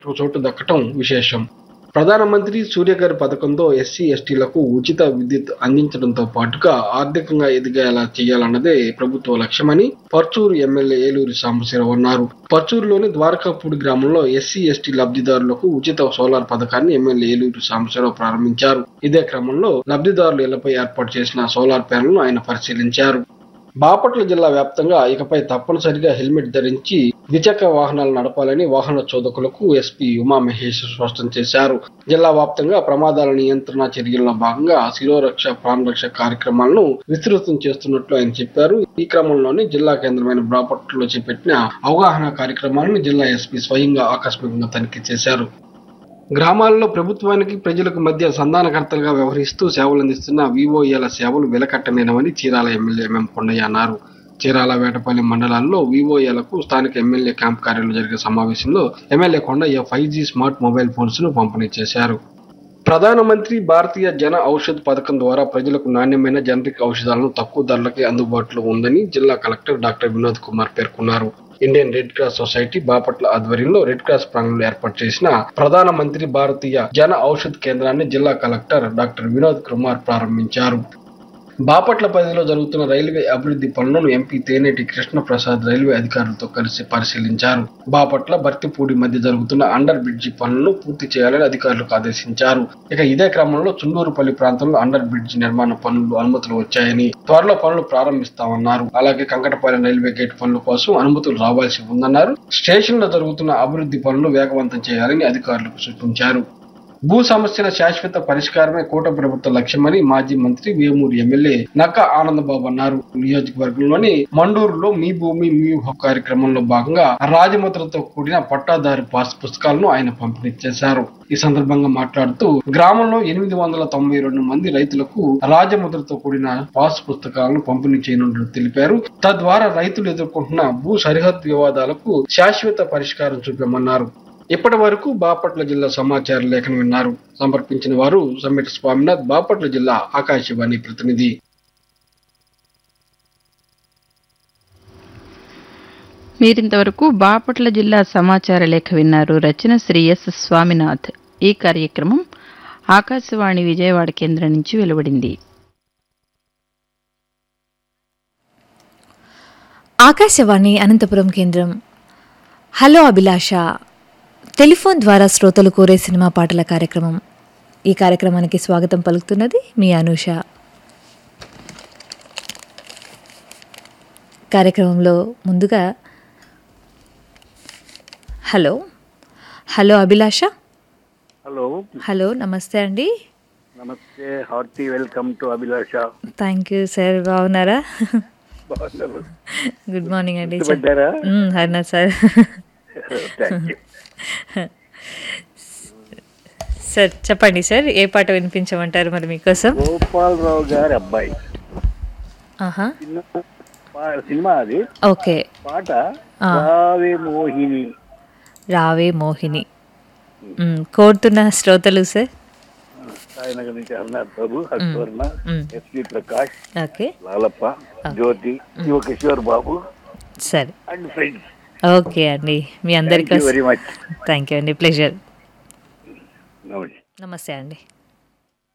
చోటు దక్కటం విశేషం ప్రధానమంత్రి సూర్యగారి పథకంతో ఎస్సీ ఎస్టీలకు ఉచిత విద్యుత్ అందించడంతో పాటుగా ఆర్థికంగా ఎదిగేలా చేయాలన్నదే ప్రభుత్వ లక్ష్యమని పర్చూరు ఎమ్మెల్యే ఏలూరి సాంబశివరావు అన్నారు పర్చూరులోని ద్వారకాపూడి గ్రామంలో ఎస్సీ ఎస్టీ లబ్ధిదారులకు ఉచిత సోలార్ పథకాన్ని ఎమ్మెల్యే ఏలూరి సాంబశివరావు ప్రారంభించారు ఇదే క్రమంలో లబ్ధిదారుల ఇళ్లపై ఏర్పాటు చేసిన సోలార్ ప్యానెల్ను ఆయన పరిశీలించారు బాపట్ల జిల్లా వ్యాప్తంగా ఇకపై తప్పనిసరిగా హెల్మెట్ ధరించి ద్విచక్ర వాహనాలు నడపాలని వాహన చోదకులకు ఎస్పీ ఉమామహేష్ స్పష్టం చేశారు జిల్లా వ్యాప్తంగా ప్రమాదాల నియంత్రణ చర్యల్లో భాగంగా శిరోరక్ష ప్రాణరక్ష కార్యక్రమాలను విస్తృతం చేస్తున్నట్లు ఆయన చెప్పారు ఈ క్రమంలోనే జిల్లా కేంద్రమైన బాపట్లలో చేపట్టిన అవగాహన కార్యక్రమాలను జిల్లా ఎస్పీ స్వయంగా ఆకస్మికంగా తనిఖీ చేశారు గ్రామాల్లో ప్రభుత్వానికి ప్రజలకు మధ్య సంధానకర్తలుగా వ్యవహరిస్తూ సేవలు అందిస్తున్న వివోఏల సేవలు వెలకట్టలేనవని చీరాల ఎమ్మెల్యే ఎం కొండయ్య అన్నారు చీరాల వేటపల్లి మండలాల్లో వివోఏలకు స్థానిక ఎమ్మెల్యే క్యాంప్ కార్యాలయంలో జరిగిన సమావేశంలో MLA Kondaiah five G smart mobile phones ను పంపిణీ చేశారు ప్రధానమంత్రి భారతీయ జన ఔషధ్ పథకం ద్వారా ప్రజలకు నాణ్యమైన జనరిక్ ఔషధాలను తక్కువ ధరలకే అందుబాటులో ఉందని జిల్లా కలెక్టర్ డాక్టర్ వినోద్ కుమార్ పేర్కొన్నారు Indian Red Cross Society Bapatla ఆధ్వర్యంలో రెడ్ క్రాస్ ప్రాంగణంలో ఏర్పాటు చేసిన ప్రధానమంత్రి భారతీయ జన ఔషధ్ కేంద్రాన్ని జిల్లా కలెక్టర్ డాక్టర్ వినోద్ కుమార్ ప్రారంభించారు బాపట్ల పరిధిలో జరుగుతున్న రైల్వే అభివృద్ధి పనులను ఎంపీ తేనేటి కృష్ణ ప్రసాద్ రైల్వే అధికారులతో కలిసి పరిశీలించారు బాపట్ల భర్తిపూడి మధ్య జరుగుతున్న అండర్ బ్రిడ్జి పనులను పూర్తి చేయాలని అధికారులకు ఆదేశించారు ఇక ఇదే క్రమంలో చుండూరుపల్లి ప్రాంతంలో అండర్ బ్రిడ్జి నిర్మాణ పనులు అనుమతులు వచ్చాయని త్వరలో పనులు ప్రారంభిస్తామన్నారు అలాగే కంకటపాలెం రైల్వే గేట్ పనుల కోసం అనుమతులు రావాల్సి ఉందన్నారు స్టేషన్ లో జరుగుతున్న అభివృద్ధి పనులు వేగవంతం చేయాలని అధికారులకు సూచించారు భూ సమస్యల శాశ్వత పరిష్కారమే కూట ప్రభుత్వ లక్ష్యమని మాజీ మంత్రి వేమూరి ఎమ్మెల్యే నక్క ఆనందబాబు అన్నారు నియోజకవర్గంలోని మండూరులో మీ భూమి మీ హక్కు కార్యక్రమంలో భాగంగా రాజముద్రతో కూడిన పట్టాదారు పాస్ పుస్తకాలను ఆయన పంపిణీ చేశారు ఈ సందర్భంగా మాట్లాడుతూ గ్రామంలో ఎనిమిది వందల తొంభై రెండు మంది రైతులకు రాజముద్రతో కూడిన పాస్ పుస్తకాలను పంపిణీ చేయనున్నట్లు తెలిపారు తద్వారా రైతులు ఎదుర్కొంటున్న భూ సరిహద్దు వివాదాలకు శాశ్వత పరిష్కారం చూపామన్నారు ఇప్పటి వరకు బాపట్ల జిల్లా సమాచార లేఖను విన్నారు సమర్పించిన వారు సమ్మెట స్వామినాథ్ బాపట్ల జిల్లా ఆకాశవాణి ప్రతినిధి మీరింతవరకు బాపట్ల జిల్లా సమాచార లేఖ విన్నారు రచన శ్రీ ఎస్ స్వామినాథ్ ఈ కార్యక్రమం ఆకాశవాణి విజయవాడ కేంద్రం నుంచి వెలువడింది ఆకాశవాణి అనంతపురం కేంద్రం హలో అభిలాష టెలిఫోన్ ద్వారా శ్రోతలు కోరే సినిమా పాటల కార్యక్రమం ఈ కార్యక్రమానికి స్వాగతం పలుకుతున్నది మీ అనూష కార్యక్రమంలో ముందుగా hello hello Abhilasha hello hello నమస్తే అండి నమస్తే hearty welcome to Abhilasha thank you sir బాగున్నారా బాగున్నారు గుడ్ మార్నింగ్ అండి గుర్తుపట్టారా మ్, హర్నా సార్ థ్యాంక్ యూ సార్ చెప్పండి సార్ ఏ పాట వినిపించమంటారు మరి మీకోసం గోపాలరావు గారి అబ్బాయి ఆహా చిన్న పా- సినిమా అది ఓకే పాట ఆ. రావే మోహిని రావే మోహిని మ్, కోరుతున్న శ్రోతలు సార్ సాయినగర్ నుంచి అన్నారు బాబు హర్షవర్ణ మ్. ఎస్పి ప్రకాష్ ఓకే లాలప్ప జ్యోతి శివకిషోర్ బాబు సరే అండ్ ఫ్రెండ్స్ ఓకే అండి మీ అందరికీ వెరీ మచ్ థ్యాంక్ యూ అండి ప్లెజర్ నమస్తే నమస్తే అండి